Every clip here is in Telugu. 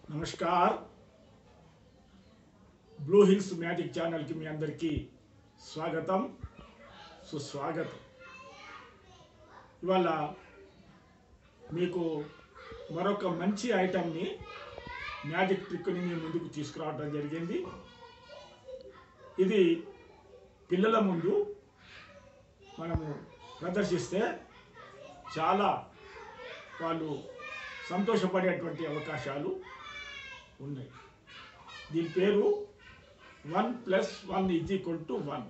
నమస్కార్ బ్లూ హిల్స్ మ్యాజిక్ ఛానల్కి మీ అందరికీ స్వాగతం సుస్వాగతం ఇవాళ మీకు మరొక మంచి ఐటమ్ని మ్యాజిక్ ట్రిక్ని మీ ముందుకు తీసుకురావడం జరిగింది ఇది పిల్లల ముందు మనము ప్రదర్శిస్తే చాలా వాళ్ళు సంతోషపడేటువంటి అవకాశాలు ఉన్నాయి దీని పేరు one plus one is equal to one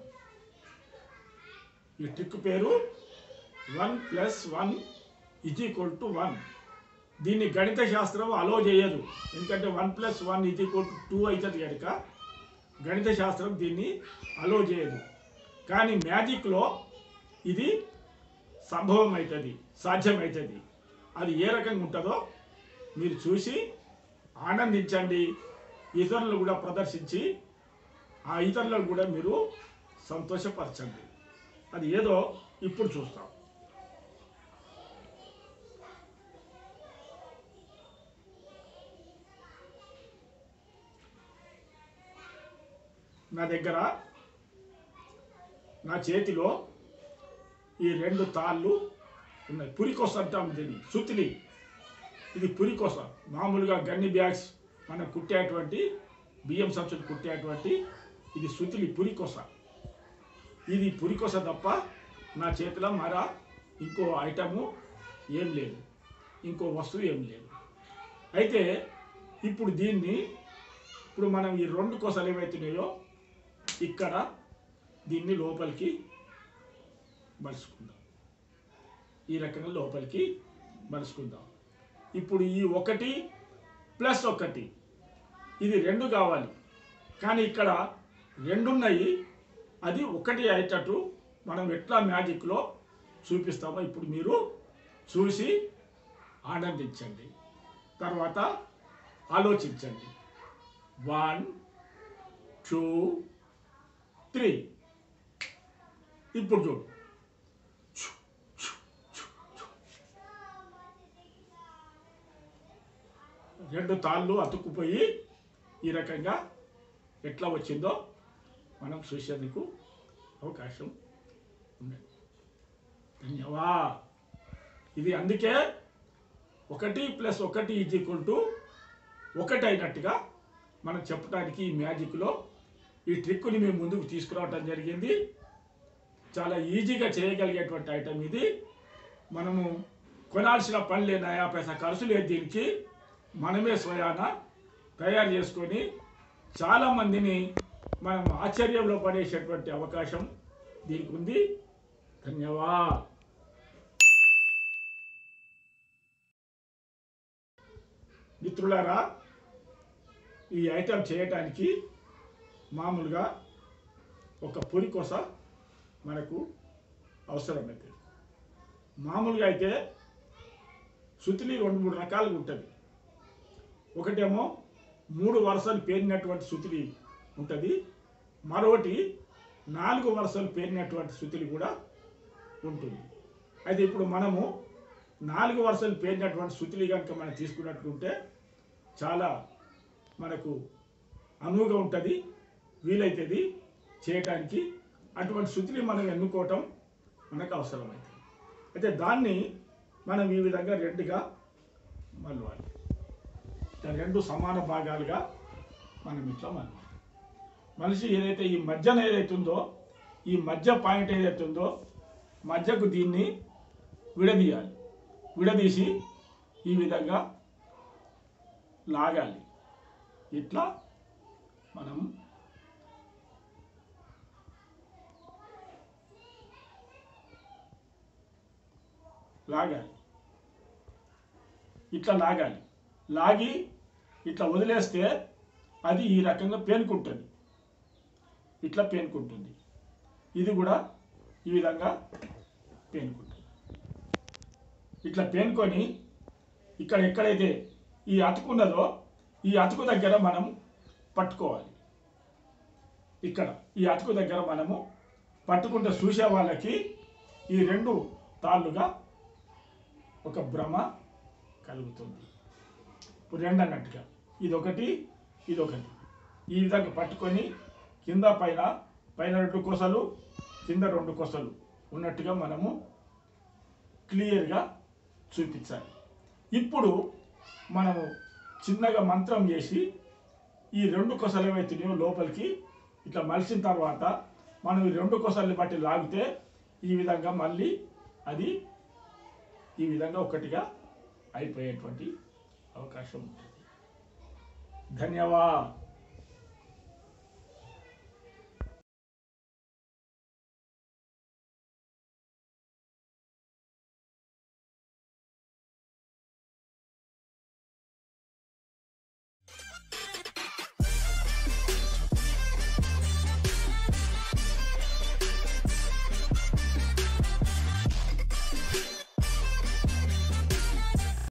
ఈ ట్రిక్ పేరు one plus one is equal to one దీన్ని గణిత శాస్త్రం అలో చేయదు ఎందుకంటే one plus one is equal to two అవుతుంది కనుక గణిత శాస్త్రం దీన్ని అలో చేయదు కానీ మ్యాజిక్లో ఇది సంభవం అవుతుంది సాధ్యమవుతుంది అది ఏ రకంగా ఉంటుందో మీరు చూసి ఆనందించండి ఇతరులు కూడా ప్రదర్శించి ఆ ఇతరులకు కూడా మీరు సంతోషపరచండి అది ఏదో ఇప్పుడు చూస్తాం నా దగ్గర నా చేతిలో ఈ రెండు తాళ్ళు ఉన్నాయి పురికొస అంటాం దీన్ని సుతిలి ఇది పురికొస మామూలుగా గన్ని బ్యాగ్స్ మనం కుట్టేటువంటి బియ్యం సంచులు కుట్టేటువంటి ఇది సుతిలి పురికొస ఇది పురికొస తప్ప నా చేతిలో మరా ఇంకో ఐటము ఏం లేదు ఇంకో వస్తువు ఏం లేదు అయితే ఇప్పుడు దీన్ని ఇప్పుడు మనం ఈ రెండు కొసలు ఏవైతున్నాయో ఇక్కడ దీన్ని లోపలికి మలుచుకుందాం ఈ రకంగా లోపలికి మలుచుకుందాం ఇప్పుడు ఈ ఒకటి ప్లస్ ఒకటి ఇది రెండు కావాలి కానీ ఇక్కడ రెండు ఉన్నాయి అది ఒకటి అయ్యేటట్టు మనం ఎట్లా మ్యాజిక్లో చూపిస్తామో ఇప్పుడు మీరు చూసి ఆనందించండి తర్వాత ఆలోచించండి వన్ టూ త్రీ ఇప్పుడు చూడు రెండు తాళ్ళు అతుక్కుపోయి ఈ రకంగా ఎట్లా వచ్చిందో మనం చూసేందుకు అవకాశం ఉంది ధన్యవా ఇది అందుకే ఒకటి ప్లస్ ఒకటి ఈజ్ ఈక్వల్ టు ఒకటి అయినట్టుగా మనం చెప్పడానికి ఈ మ్యాజిక్లో ఈ ట్రిక్ని మేము ముందుకు తీసుకురావటం జరిగింది చాలా ఈజీగా చేయగలిగేటువంటి ఐటమ్ ఇది మనము కొనాల్సిన పని లేని నయా పైసా ఖర్చు లేదు దీనికి మనమే స్వయాన తయారు చేసుకొని చాలామందిని మనం ఆశ్చర్యంలో పడేసేటువంటి అవకాశం దీనికి ఉంది ధన్యవాద్ మిత్రులారా ఈ ఐటెం చేయటానికి మామూలుగా ఒక పొరికొస మనకు అవసరమైతే మామూలుగా అయితే శృతిని రెండు మూడు రకాలుగా ఉంటుంది ఒకటేమో మూడు వరుసలు పేరినటువంటి శృతిలి ఉంటుంది మరొకటి నాలుగు వరుసలు పేరినటువంటి శృతిలి కూడా ఉంటుంది అయితే ఇప్పుడు మనము నాలుగు వరుసలు పేరినటువంటి శృతిలి కనుక మనం తీసుకున్నట్లుంటే చాలా మనకు అనువుగా ఉంటుంది వీలైతుంది చేయటానికి అటువంటి శృతిని మనం ఎన్నుకోవటం మనకు అవసరమవుతుంది అయితే దాన్ని మనం ఈ విధంగా రెండుగా మలవాలి ఇట్లా రెండు సమాన భాగాలుగా మనం ఇట్లా మలవాలి మనిషి ఏదైతే ఈ మధ్యన ఏదైతే ఉందో ఈ మధ్య పాయింట్ ఏదైతే ఉందో మధ్యకు దీన్ని విడదీయాలి విడదీసి ఈ విధంగా లాగాలి ఇట్లా మనం లాగాలి ఇట్లా లాగాలి లాగి ఇట్లా వదిలేస్తే అది ఈ రకంగా పేనుకుంటుంది ఇట్లా పేనుకుంటుంది ఇది కూడా ఈ విధంగా పేనుకుంటుంది ఇట్లా పేనుకొని ఇక్కడ ఎక్కడైతే ఈ అతుకున్నదో ఈ అతుకు దగ్గర మనం పట్టుకోవాలి ఇక్కడ ఈ అతుకు దగ్గర మనము పట్టుకుంటే చూసే వాళ్ళకి ఈ రెండు తాళ్ళుగా ఒక భ్రమ కలుగుతుంది ఇప్పుడు రెండు అన్నట్టుగా ఇదొకటి ఇదొకటి ఈ విధంగా పట్టుకొని కింద పైన పైన రెండు కొసలు కింద రెండు కొసలు ఉన్నట్టుగా మనము క్లియర్గా చూపించాలి ఇప్పుడు మనము చిన్నగా మంత్రం చేసి ఈ రెండు కొసలు ఏవైతున్నాయో లోపలికి ఇట్లా మలిసిన తర్వాత మనం ఈ రెండు కొసల్ని బట్టి లాగితే ఈ విధంగా మళ్ళీ అది ఈ విధంగా ఒకటిగా అయిపోయేటువంటి అవకాశం ఉంటుంది ధన్యవాద్